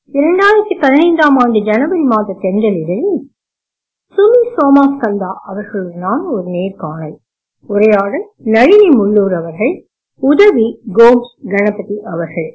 இரண்டாயிரத்தி பதினைந்தாம் ஆண்டு ஜனவரி மாத தென்றலில் சுமி சோமாஸ்கந்தா அவர்களுடனான ஒரு நேர்காணல் உரையாடல் நளினி முள்ளூர் அவர்கள் உதவி கோம்ஸ் கணபதி அவர்கள்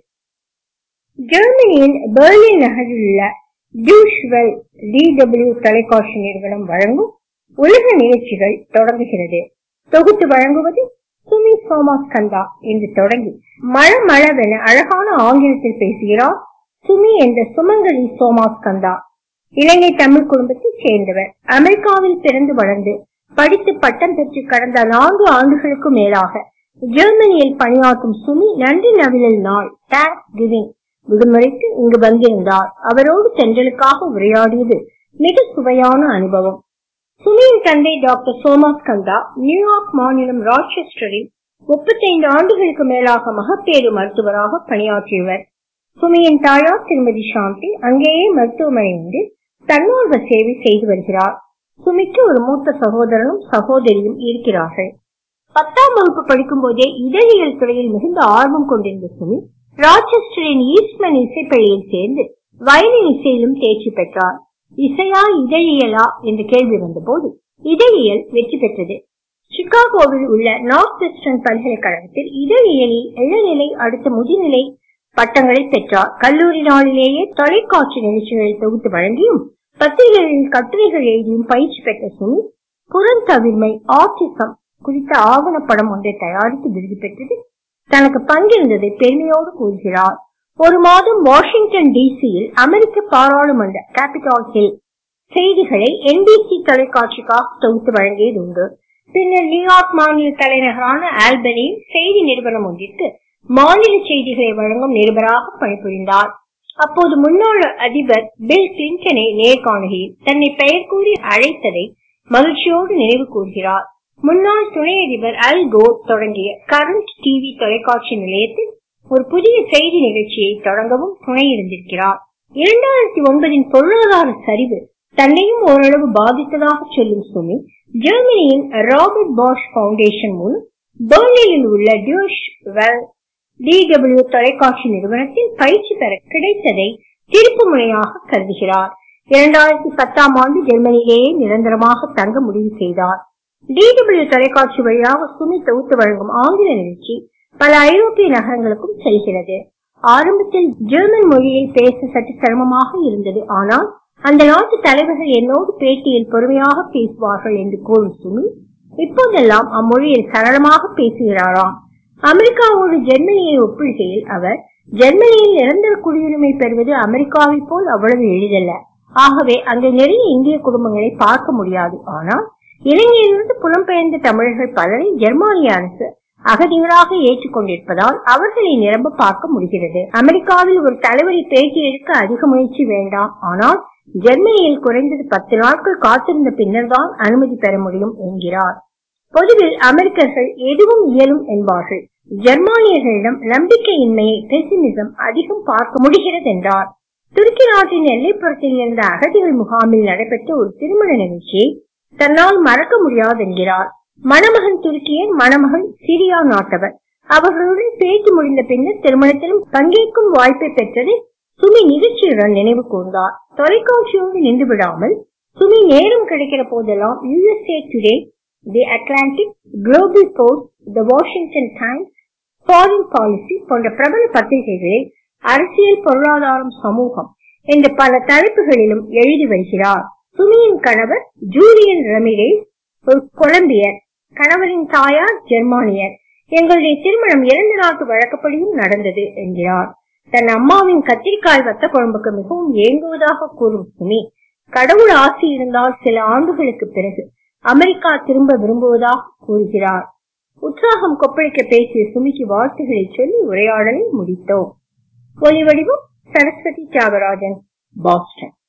ஜெர்மனியின் பெர்லின் நகரில் உள்ள டியூஷ்வெல் டிடபிள்யூ தொலைக்காட்சி நிறுவனம் வழங்கும் உலக நிகழ்ச்சிகள் தொடங்குகிறது தொகுத்து வழங்குவது சுமி சோமாஸ்கந்தா என்று தொடங்கி மழமளவென அழகான ஆங்கிலத்தில் பேசுகிறார் சுமி என்ற சுமங்கலி சோமாஸ்கந்தா இலங்கை தமிழ் குடும்பத்தைச் சேர்ந்தவர் அமெரிக்காவில் பிறந்து வளர்ந்து படித்து பட்டம் பெற்று கடந்த நான்கு ஆண்டுகளுக்கு மேலாக ஜெர்மனியில் பணியாற்றும் சுமி நன்றி நவிழல் நாள் தேங்க்ஸ் கிவிங் விடுமுறைக்கு இங்கு வந்திருந்தார் அவரோடு தென்றலுக்காக உரையாடியது மிக சுவையான அனுபவம் சுமியின் தந்தை டாக்டர் சோமாஸ்கந்தா நியூயார்க் மாநிலம் ராச்செஸ்டரில் முப்பத்தைந்து ஆண்டுகளுக்கு மேலாக மகப்பேறு மருத்துவராக பணியாற்றியவர் சுமியின் தாயார் திருமதி சாந்தி அங்கேயே மருத்துவமனை உண்டு தன்னார்வ சேவை செய்து வருகிறார் சுமிக்கு ஒரு மூத்த சகோதரனும் சகோதரியும் இருக்கிறார்கள் பத்தாம் வகுப்பு படிக்கும் போதே இதழியல் துறையில் மிகுந்த ஆர்வம் கொண்டிருந்த சுமி ராச்செஸ்டரின் ஈஸ்ட்மன் இசைப்பள்ளியில் சேர்ந்து வயலின் இசையிலும் தேர்ச்சி பெற்றார் இசையா இதழியலா என்ற கேள்வி வந்தபோது இதழியல் வெற்றி பெற்றது சிகாகோவில் உள்ள நார்த் வெஸ்டர்ன் பல்கலைக்கழகத்தில் இதழியலில் இளநிலை அடுத்த முதுநிலை பட்டங்களை பெற்றார் கல்லூரி நாளிலேயே தொலைக்காட்சி நிகழ்ச்சிகளை தொகுத்து வழங்கியும் பத்திரிகைகளில் கட்டுரைகள் எழுதியும் பயிற்சி பெற்ற சுமி புறந்தவிர்மை ஆட்டிசம் குறித்த ஆவணப்படம் ஒன்றை தயாரித்து விருது பெற்றது தனக்கு பங்கிருந்ததை பெருமையோடு கூறுகிறார் ஒரு மாதம் வாஷிங்டன் டிசியில் அமெரிக்க பாராளுமன்ற கேபிட்டல் ஹில் செய்திகளை என்பிசி தொலைக்காட்சிக்காக தொகுத்து வழங்கியது உண்டு பின்னர் நியூயார்க் மாநில தலைநகரான ஆல்பனியில் செய்தி நிறுவனம் ஒன்றிற்கு மாநில செய்திகளை வழங்கும் நிருபராக பணிபுரிந்தார் அப்போது முன்னாள் அதிபர் பில் கிளின்டனை நேர்காணுகையில் தன்னை பெயர் கூறி அழைத்ததை மகிழ்ச்சியோடு நினைவு கூறுகிறார் முன்னாள் துணை அதிபர் அல் கோர் தொடங்கிய கரண்ட் டிவி தொலைக்காட்சி நிலையத்தில் ஒரு புதிய செய்தி நிகழ்ச்சியை தொடங்கவும் துணை இருந்திருக்கிறார் இரண்டாயிரத்தி ஒன்பதின் பொருளாதார சரிவு தன்னையும் ஓரளவு பாதித்ததாக சொல்லும் சுமி ஜெர்மனியின் ராபர்ட் பாஷ் பவுண்டேஷன் மூலம் பெர்லினில் உள்ள டியூஷ் வெல் டிடபிள்யூ தொலைக்காட்சி நிறுவனத்தில் பயிற்சி பெற கிடைத்ததை திருப்பு முனையாக கருதுகிறார் இரண்டாயிரத்தி பத்தாம் ஆண்டு ஜெர்மனியிலேயே நிரந்தரமாக தங்க முடிவு செய்தார் டிடபிள்யூ தொலைக்காட்சி வழியாக சுமி தொகுத்து வழங்கும் ஆங்கில நிகழ்ச்சி பல ஐரோப்பிய நகரங்களுக்கும் செல்கிறது ஆரம்பத்தில் ஜெர்மன் மொழியில் பேச சற்று சிரமமாக இருந்தது ஆனால் அந்த நாட்டு தலைவர்கள் என்னோடு பேட்டியில் பொறுமையாக பேசுவார்கள் என்று கூறும் சுமி இப்போதெல்லாம் அம்மொழியில் சரளமாக பேசுகிறாராம் அமெரிக்காவோடு ஜெர்மனியை ஒப்பிடுகையில் அவர் ஜெர்மனியில் நிரந்தர குடியுரிமை பெறுவது அமெரிக்காவை போல் அவ்வளவு எளிதல்ல ஆகவே அங்கே நிறைய இந்திய குடும்பங்களை பார்க்க முடியாது ஆனால் இலங்கையிலிருந்து புலம்பெயர்ந்த தமிழர்கள் பலரை ஜெர்மானிய அரசு அகதிகளாக ஏற்றுக்கொண்டிருப்பதால் அவர்களை நிரம்ப பார்க்க முடிகிறது அமெரிக்காவில் ஒரு தலைவரை பேட்டி எடுக்க அதிக முயற்சி வேண்டாம் ஆனால் ஜெர்மனியில் குறைந்தது பத்து நாட்கள் காத்திருந்த பின்னர் தான் அனுமதி பெற முடியும் என்கிறார் பொதுவில் அமெரிக்கர்கள் எதுவும் இயலும் என்பார்கள் ஜெர்மானியர்களிடம் நம்பிக்கையின்மையை பெசிமிசம் அதிகம் பார்க்க முடிகிறது என்றார் துருக்கி நாட்டின் எல்லைப்புறத்தில் இருந்த அகதிகள் முகாமில் நடைபெற்ற ஒரு திருமண நிகழ்ச்சியை தன்னால் மறக்க முடியாது என்கிறார் மணமகன் துருக்கியன் மணமகள் சிரியா நாட்டவர் அவர்களுடன் பேச்சு முடிந்த பின்னர் திருமணத்திலும் பங்கேற்கும் வாய்ப்பை பெற்றதை சுமி நிகழ்ச்சியுடன் நினைவு கூர்ந்தார் தொலைக்காட்சியோடு நின்று விடாமல் சுமி நேரம் கிடைக்கிற போதெல்லாம் USA Today the Atlantic Global Post the Washington Times Foreign Policy போன்ற பிரபல பத்திரிகைகளில் அரசியல் பொருளாதாரம் சமூகம் என்ற பல தலைப்புகளிலும் எழுதி வருகிறார் சுமியின் கணவர் ஜூலியன் ரமிரேஸ் ஒரு கொலம்பியர் கணவரின் தாயார் ஜெர்மானியர் எங்களுடைய திருமணம் இரண்டு நாட்டு வழக்கப்படியும் நடந்தது என்கிறார் தன் அம்மாவின் கத்திரிக்காய் வத்த குழம்புக்கு மிகவும் ஏங்குவதாக கூறும் சுமி கடவுள் ஆசி இருந்தால் சில ஆண்டுகளுக்கு பிறகு அமெரிக்கா திரும்ப விரும்புவதாக கூறுகிறார் உற்சாகம் கொப்பளிக்க பேசிய சுமிக்கு வாழ்த்துக்களை சொல்லி உரையாடலை முடித்தோம் ஒலி வடிவம் சரஸ்வதி தியாகராஜன் பாஸ்டன்